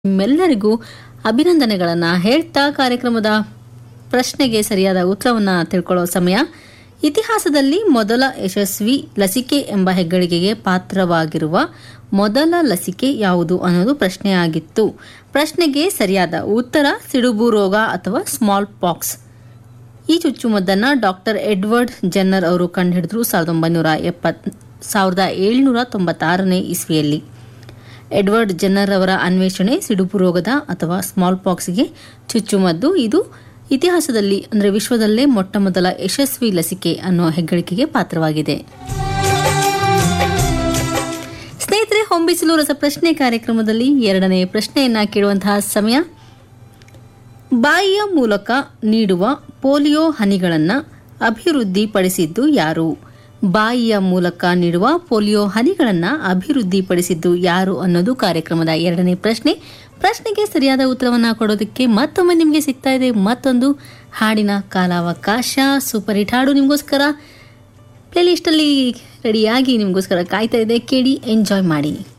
ನಿಮ್ಮೆಲ್ಲರಿಗೂ ಅಭಿನಂದನೆಗಳನ್ನು ಹೇಳ್ತಾ ಕಾರ್ಯಕ್ರಮದ ಪ್ರಶ್ನೆಗೆ ಸರಿಯಾದ ಉತ್ತರವನ್ನು ತಿಳ್ಕೊಳ್ಳೋ ಸಮಯ ಇತಿಹಾಸದಲ್ಲಿ ಮೊದಲ ಯಶಸ್ವಿ ಲಸಿಕೆ ಎಂಬ ಹೆಗ್ಗಳಿಕೆಗೆ ಪಾತ್ರವಾಗಿರುವ ಮೊದಲ ಲಸಿಕೆ ಯಾವುದು ಅನ್ನೋದು ಪ್ರಶ್ನೆಯಾಗಿತ್ತು ಪ್ರಶ್ನೆಗೆ ಸರಿಯಾದ ಉತ್ತರ ಸಿಡುಬು ರೋಗ ಅಥವಾ ಸ್ಮಾಲ್ ಪಾಕ್ಸ್ ಈ ಚುಚ್ಚುಮದ್ದನ್ನು ಡಾಕ್ಟರ್ ಎಡ್ವರ್ಡ್ ಜನ್ನರ್ ಅವರು ಕಂಡುಹಿಡಿದ್ರು ಸಾವಿರದ ಒಂಬೈನೂರ ಎಪ್ಪತ್ ಸಾವಿರದ ಏಳ್ನೂರ ತೊಂಬತ್ತಾರನೇ ಇಸ್ವಿಯಲ್ಲಿ ಎಡ್ವರ್ಡ್ ಜನ್ನರ್ ಅವರ ಅನ್ವೇಷಣೆ ಸಿಡುಬು ರೋಗದ ಅಥವಾ ಸ್ಮಾಲ್ ಪಾಕ್ಸ್ಗೆ ಚುಚ್ಚುಮದ್ದು ಇದು ಇತಿಹಾಸದಲ್ಲಿ ಅಂದರೆ ವಿಶ್ವದಲ್ಲೇ ಮೊಟ್ಟ ಮೊದಲ ಯಶಸ್ವಿ ಲಸಿಕೆ ಅನ್ನೋ ಹೆಗ್ಗಳಿಕೆಗೆ ಪಾತ್ರವಾಗಿದೆ ಸ್ನೇಹಿತರೆ ಹೊಂಬಿಸಿಲು ರಸಪ್ರಶ್ನೆ ಕಾರ್ಯಕ್ರಮದಲ್ಲಿ ಎರಡನೇ ಪ್ರಶ್ನೆಯನ್ನ ಕೇಳುವಂತಹ ಸಮಯ ಬಾಯಿಯ ಮೂಲಕ ನೀಡುವ ಪೋಲಿಯೋ ಹನಿಗಳನ್ನು ಅಭಿವೃದ್ಧಿಪಡಿಸಿದ್ದು ಯಾರು ಬಾಯಿಯ ಮೂಲಕ ನೀಡುವ ಪೋಲಿಯೋ ಹನಿಗಳನ್ನು ಅಭಿವೃದ್ಧಿಪಡಿಸಿದ್ದು ಯಾರು ಅನ್ನೋದು ಕಾರ್ಯಕ್ರಮದ ಎರಡನೇ ಪ್ರಶ್ನೆ ಪ್ರಶ್ನೆಗೆ ಸರಿಯಾದ ಉತ್ತರವನ್ನು ಕೊಡೋದಕ್ಕೆ ಮತ್ತೊಮ್ಮೆ ನಿಮಗೆ ಸಿಗ್ತಾ ಇದೆ ಮತ್ತೊಂದು ಹಾಡಿನ ಕಾಲಾವಕಾಶ ಸೂಪರ್ ಹಿಟ್ ಹಾಡು ನಿಮಗೋಸ್ಕರ ಪ್ಲೇಲಿಸ್ಟಲ್ಲಿ ರೆಡಿಯಾಗಿ ನಿಮಗೋಸ್ಕರ ಕಾಯ್ತಾ ಇದೆ ಕೇಳಿ ಎಂಜಾಯ್ ಮಾಡಿ